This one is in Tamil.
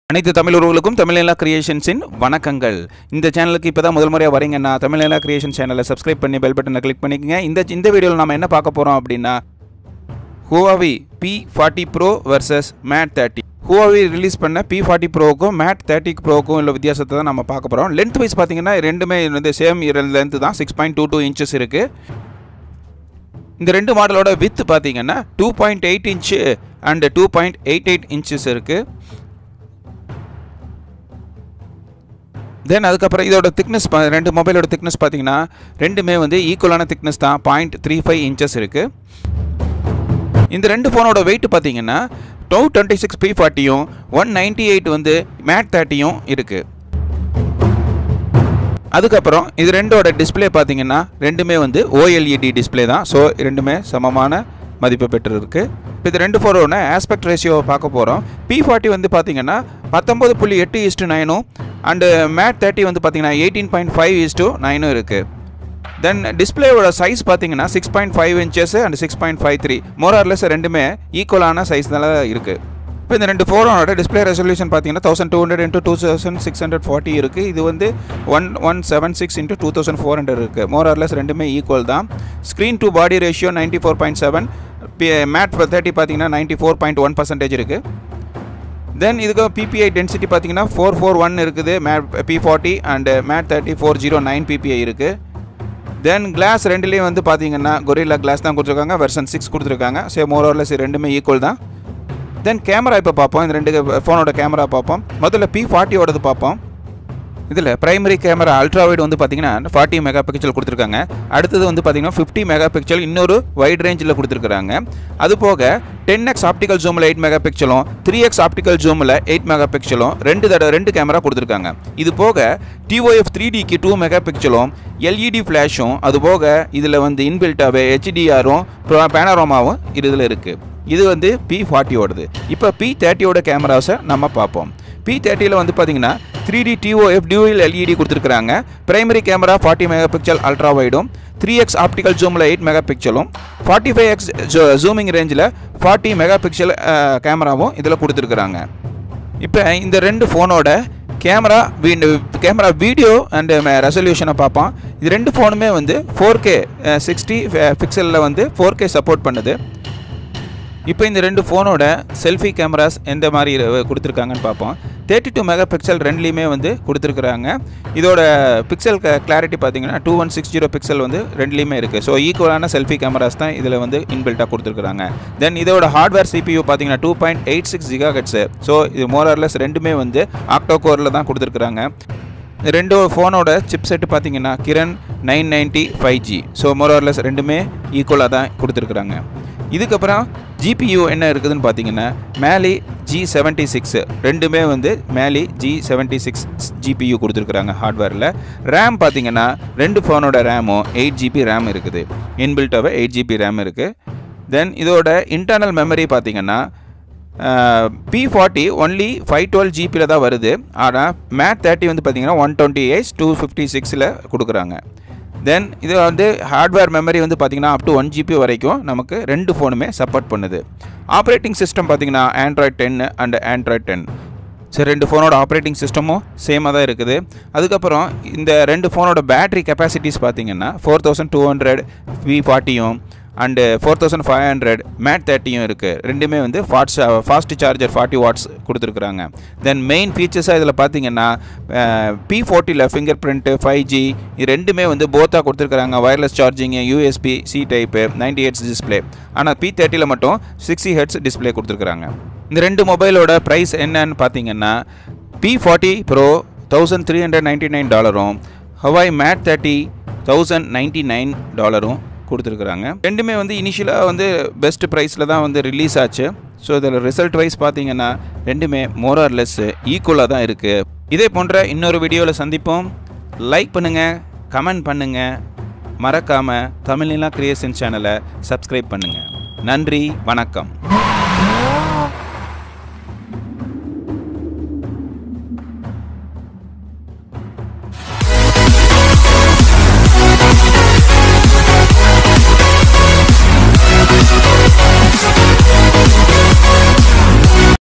அனைத்து தமிழ் உறவுகளுக்கும் தமிழ்நிலா கிரியேஷன்ஸின் வணக்கங்கள் இந்த சேனலுக்கு இப்போ தான் முதல் முறையாக வரீங்கன்னா தமிழ்நிலா கிரியேஷன் சேனலை சப்ஸ்கிரைப் பண்ணி பெல் பட்டனை கிளிக் பண்ணிக்கங்க இந்த இந்த வீடியோவில் நம்ம என்ன பார்க்க போகிறோம் அப்படின்னா Huawei P forty pro versus Mate thirty Huawei release பண்ண பி ஃபார்ட்டி ப்ரோவுக்கும் மேட் தேர்ட்டி ப்ரோவுக்கும் உள்ள வித்தியாசத்தை தான் நம்ம பார்க்க போகிறோம் லென்த் வைஸ் பார்த்தீங்கன்னா ரெண்டுமே வந்து சேம் லென்த் தான் six point two two inches இருக்குது இந்த ரெண்டு மாடலோட வித் பார்த்தீங்கன்னா two point eight inch and two point eight eight inches இருக்குது தென் அதுக்கப்புறம் இதோட திக்னஸ் ரெண்டு மொபைலோட திக்னஸ் பார்த்தீங்கன்னா ரெண்டுமே வந்து ஈக்குவலான திக்னஸ் தான் பாயிண்ட் த்ரீ ஃபைவ் இன்ச்சஸ் இருக்குது இந்த ரெண்டு ஃபோனோட வெயிட் பார்த்தீங்கன்னா டூ டுவெண்ட்டி சிக்ஸ் பி ஃபார்ட்டியும் ஒன் நைன்ட்டி எயிட் வந்து மேட் தேர்ட்டியும் இருக்குது அதுக்கப்புறம் இது ரெண்டோட டிஸ்பிளே பார்த்தீங்கன்னா ரெண்டுமே வந்து ஓஎல்இடி டிஸ்பிளே தான் ஸோ ரெண்டுமே சமமான மதிப்பு பெற்றிருக்கு இப்போ இது ரெண்டு ஃபோனோட ஆஸ்பெக்ட் ரேஷியோவை பார்க்க போகிறோம் பி ஃபார்ட்டி வந்து பார்த்தீங்கன்னா பத்தொம்பது புள்ளி எட்டு இஸ்டு நைனும் அண்டு மேட் தேர்ட்டி வந்து பார்த்தீங்கன்னா எயிட்டீன் பாயிண்ட் ஃபைவ் இஸ்டு நைனும் இருக்குது தென் டிஸ்பிளேவோட சைஸ் பார்த்தீங்கன்னா six point five inches and six point five three more or less ரெண்டுமே ஈக்குவலான சைஸ்னால இருக்குது இப்போ இந்த ரெண்டு ஃபோனோட டிஸ்பிளே ரெசல்யூஷன் பார்த்தீங்கன்னா thousand two hundred into two thousand six hundred forty இருக்குது இது வந்து one one seven six into two thousand four hundred இருக்குது மோரார்லெஸ் ரெண்டுமே ஈக்குவல் தான் screen to body ratio ninety four point seven Mate thirty பார்த்தீங்கன்னா ninety four point one percentage இருக்குது தென் இதுக்கு பிபிஐ டென்சிட்டி பார்த்தீங்கன்னா ஃபோர் ஃபோர் ஒன் இருக்குது மேட் பி ஃபார்ட்டி and Mate thirty four zero nine PPI இருக்குது தென் கிளாஸ் ரெண்டுலேயும் வந்து பார்த்தீங்கன்னா கொரில்லா கிளாஸ் தான் கொடுத்துருக்காங்க வெர்ஷன் சிக்ஸ் கொடுத்துருக்காங்க சே மோரோர்லெஸ் ரெண்டுமே ஈக்குவல் தான் தென் கேமரா இப்போ பார்ப்போம் இந்த ரெண்டு ஃபோனோட கேமரா பார்ப்போம் முதல்ல பி ஃபார்ட்டியோடது பார்ப்போம் இதில் பிரைமரி கேமரா அல்ட்ராவைடு வந்து பார்த்தீங்கன்னா ஃபார்ட்டி மெகா பிக்சல் கொடுத்துருக்காங்க அடுத்தது வந்து பார்த்தீங்கன்னா ஃபிஃப்டி மெகா பிக்சல் இன்னொரு வைட் ரேஞ்சில் கொடுத்துருக்காங்க அது போக டென் எக்ஸ் ஆப்டிக்கல் ஜூமில் எயிட் மெகா பிக்சலும் த்ரீ எக்ஸ் ஆப்டிக்கல் ஜூமில் எயிட் மெகா பிக்சலும் ரெண்டு தடவை ரெண்டு கேமரா கொடுத்துருக்காங்க இது போக டிஓஎஃப் த்ரீ டிக்கு டூ மெகா பிக்சலும் எல்இடி ஃப்ளாஷும் அது போக இதில் வந்து இன்பில்ட்டாகவே ஹெச்டிஆரும் பேனரோமாவும் இதில் இருக்குது இது வந்து பி ஃபார்ட்டியோடது இப்போ பி தேர்ட்டியோட கேமராஸை நம்ம பார்ப்போம் பி தேர்ட்டியில் வந்து பார்த்தீங்கன்னா three D TOF dual LED கொடுத்துருக்காங்க primary camera forty mega pixel ultra வைடும் த்ரீ எக்ஸ் ஆப்டிக்கல் ஜூமில் எயிட் மெகா பிக்சலும் ஃபார்ட்டி ஃபைவ் எக்ஸ் ஜூமிங் ரேஞ்சில் ஃபார்ட்டி மெகா பிக்சல் கேமராவும் இதில் கொடுத்துருக்குறாங்க இப்போ இந்த ரெண்டு ஃபோனோட கேமரா கேமரா வீடியோ அண்டு ரெசல்யூஷனை பார்ப்போம் இது ரெண்டு ஃபோனுமே வந்து ஃபோர் கே சிக்ஸ்டி பிக்சலில் வந்து ஃபோர் கே சப்போர்ட் பண்ணுது இப்போ இந்த ரெண்டு ஃபோனோட செல்ஃபி கேமராஸ் எந்த மாதிரி கொடுத்துருக்காங்கன்னு பார்ப்போம் தேர்ட்டி டூ மெகா பிக்சல் ரெண்டுலேயுமே வந்து கொடுத்துருக்குறாங்க இதோட பிக்சல் கிளாரிட்டி பார்த்தீங்கன்னா two one six zero pixel வந்து ரெண்டுலேயுமே இருக்குது ஸோ ஈக்குவலான செல்ஃபி கேமராஸ் தான் இதில் வந்து இன்பில்ட்டாக கொடுத்துருக்குறாங்க தென் இதோட ஹார்ட்வேர் சிபியூ பார்த்தீங்கன்னா two point eight six giga hertz so இது மோரர்லெஸ் ரெண்டுமே வந்து ஆக்டோ கோரில் தான் கொடுத்துருக்குறாங்க ரெண்டு ஃபோனோட சிப் செட்டு பார்த்தீங்கன்னா Kirin nine ninety five G so more or less ரெண்டுமே ஈக்குவலாக தான் கொடுத்துருக்குறாங்க இதுக்கப்புறம் ஜிபியூ என்ன இருக்குதுன்னு பார்த்தீங்கன்னா மேலி ஜி செவன்ட்டி சிக்ஸ் ரெண்டுமே வந்து Mali G seventy six GPU கொடுத்துருக்குறாங்க ஹார்ட்வேரில் ரேம் பார்த்தீங்கன்னா ரெண்டு ஃபோனோட ரேமும் எயிட் ஜிபி ரேம் இருக்குது இன்பில்ட்டாகவே எயிட் ஜிபி ரேம் இருக்குது தென் இதோட இன்டர்னல் மெமரி பார்த்தீங்கன்னா P forty only five twelve ஜிபியில் தான் வருது ஆனால் மேட் தேர்ட்டி வந்து பார்த்தீங்கன்னா one twenty eight two fifty சிக்ஸில் கொடுக்குறாங்க தென் இது வந்து ஹார்ட்வேர் மெமரி வந்து பார்த்திங்கன்னா அப் டு ஒன் ஜிபி வரைக்கும் நமக்கு ரெண்டு ஃபோனுமே சப்போர்ட் பண்ணுது ஆப்ரேட்டிங் சிஸ்டம் பார்த்திங்கன்னா Android ten and Android ten சரி ரெண்டு ஃபோனோட ஆப்ரேட்டிங் சிஸ்டமும் சேமாக தான் இருக்குது அதுக்கப்புறம் இந்த ரெண்டு ஃபோனோட பேட்ரி கெப்பாசிட்டிஸ் பார்த்திங்கன்னா ஃபோர் தௌசண்ட் டூ ஹண்ட்ரட் வி ஃபார்ட்டியும் and four thousand five hundred Mate தேர்ட்டியும் இருக்குது ரெண்டுமே வந்து fast fast charger forty watts கொடுத்துருக்குறாங்க தென் மெயின் ஃபீச்சர்ஸாக இதில் பார்த்தீங்கன்னா பி ஃபோர்ட்டியில் ஃபிங்கர் பிரிண்ட்டு ஃபைவ் ஜி இது ரெண்டுமே வந்து போத்தாக கொடுத்துருக்குறாங்க ஒயர்லெஸ் சார்ஜிங்கு USB C type ninety hertz display ஆனால் பி தேர்ட்டியில் மட்டும் சிக்ஸ்டி ஹெட்ஸ் டிஸ்பிளே கொடுத்துருக்குறாங்க இந்த ரெண்டு மொபைலோட ப்ரைஸ் என்னன்னு பார்த்தீங்கன்னா P forty pro thousand three hundred ninety nine டாலரும் Huawei Mate thirty thousand ninety nine டாலரும் கொடுத்துருக்குறாங்க ரெண்டுமே வந்து இனிஷியலாக வந்து பெஸ்ட் ப்ரைஸில் தான் வந்து ரிலீஸ் ஆச்சு ஸோ இதில் ரிசல்ட் வைஸ் பார்த்தீங்கன்னா ரெண்டுமே மோரார் லெஸ் ஈக்குவலாக தான் இருக்குது இதே போன்ற இன்னொரு வீடியோவில் சந்திப்போம் லைக் பண்ணுங்கள் கமெண்ட் பண்ணுங்கள் மறக்காமல் தமிழ்நிலா கிரியேஷன் சேனலை சப்ஸ்கிரைப் பண்ணுங்கள் நன்றி வணக்கம்